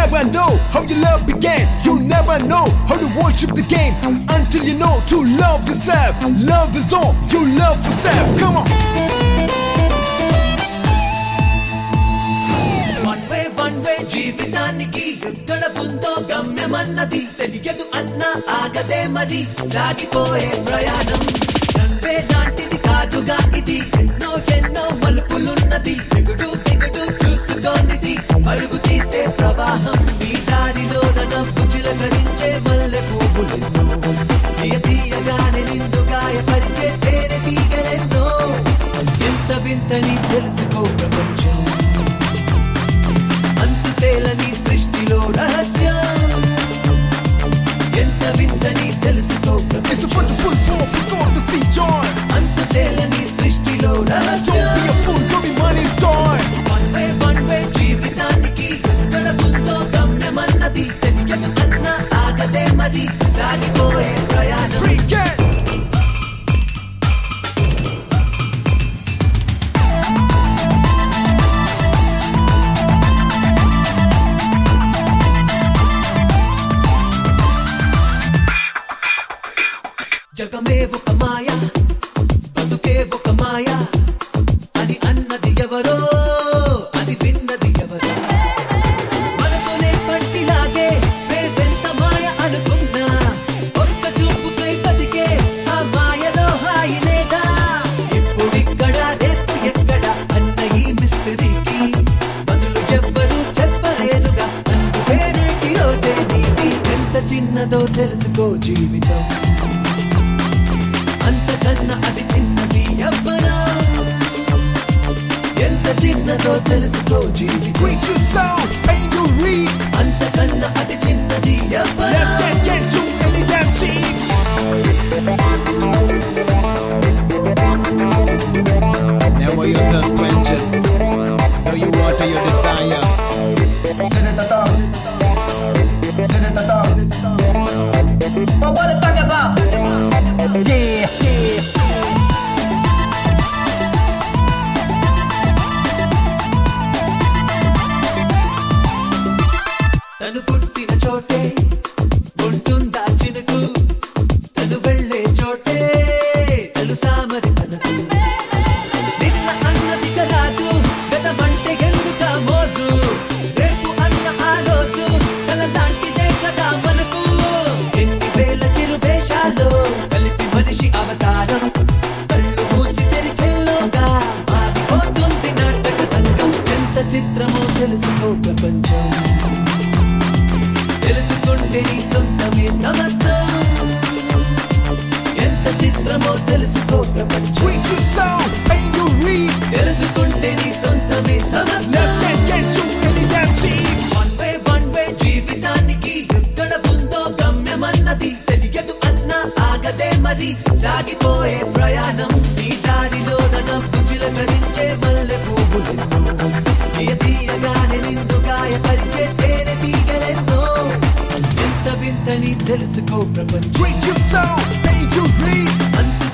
never know how your love began. You never know how to worship the game until you know to love yourself. Love is all you love yourself. Come on. One way one way జీవితానికి ఎక్కడ ఉందో గమ్యమన్నది తెలియదు అన్న ఆగదే మరి సాగిపోయే ప్రయాణం రంవే లాంటిది కాదుగా ఇది ఎన్నో ఎన్నో మలుపులున్నది దిగుడు దిగుడు చూసుకోనిది పరుగు తీసే ప్రవాహం ఈ దారిలో నవ్వు చిలకరించే మల్లె పువ్వులెన్నో తీయ తీయగానే నిన్ను గాయపరిచే తేనె తీగలెన్నో ఎంత వింతని తెలుసుకో ప్రపంచం అంతుతేలని సృష్టిలో రహస్యం ఎంత వింతని తెలుసుకో It's a ప్రపంచం wonderful force we got to see joy. అంతుతేలని సృష్టిలో Don't రహస్యం be a fool, don't be money's toy. One way one way జీవితానికి ఎక్కడ ఉందో గమ్యమన్నది తెలియదు అన్న ఆగదే మరి సాగిపోయే ప్రయాణం Freak it. జగమే ఒక మాయ బతుకే ఒక మాయ అది అన్నది ఎవరో అది విన్నది ఎవరో మనసునే పట్టిలాగే రేపెంత మాయ అనుకున్నా ఒక్క చూపుకై బతికే ఆ మాయలో హాయి లేదా ఇప్పుడిక్కడ రేపు ఎక్కడ అన్న ఈ మిస్టరీకి బదులు ఎవ్వరూ చెప్పలేరుగా అందుకే నేటి రోజే నీటి ఎంత చిన్నదో తెలుసుకో జీవితం అంతకన్నా అది చిన్నది ఎవ్వరో ఎంత చిన్నదో తెలుసుకో జీవితం Preach your soul, and you read. అంతకన్నా అది చిన్నది ఎవ్వరో Left can't get too many damn cheap. Never your thirst quenches. Know you water your desire. Yeah, yeah. తను పుట్టిన చోటే ఉంటుందా చినుకు తను వెళ్ళే చోటే తెలుసా మరి తనకు నిన్న అన్నది రాదు గతమంటే ఎందుక మోజు రేపు అన్న ఆ రోజు కల లాంటిదే కదా మనకు ఎన్ని వేల చిరు వేషాలు కలిపి మనిషి అవతారం కళ్ళు మూసి తెరిచెల్లోగా మారిపోతుంది నాటక రంగం ఎంత చిత్రమో తెలుసుకో ప్రపంచం తెలుసుకుంటే నీ సొంతమే సమస్తం ఎంత చిత్రమో తెలుసుకో ప్రపంచం Preach your soul, and you read. తెలుసుకుంటే నీ సొంతమే సమస్తం Left can't get too many damn cheap. One way one way జీవితానికి ఎక్కడ ఉందో గమ్యమన్నది తెలియదు అన్న ఆగదే మరి సాగిపోయే ప్రయాణం ఈ దారిలో నవ్వు చిలకరించే మల్లె పువ్వులెన్నో తీయ తీయగానే నిన్ను గాయపరిచే తేనె తీగలెన్నో ఎంత వింతని తెలుసుకో ప్రపంచం Preach your soul, and you read. Unto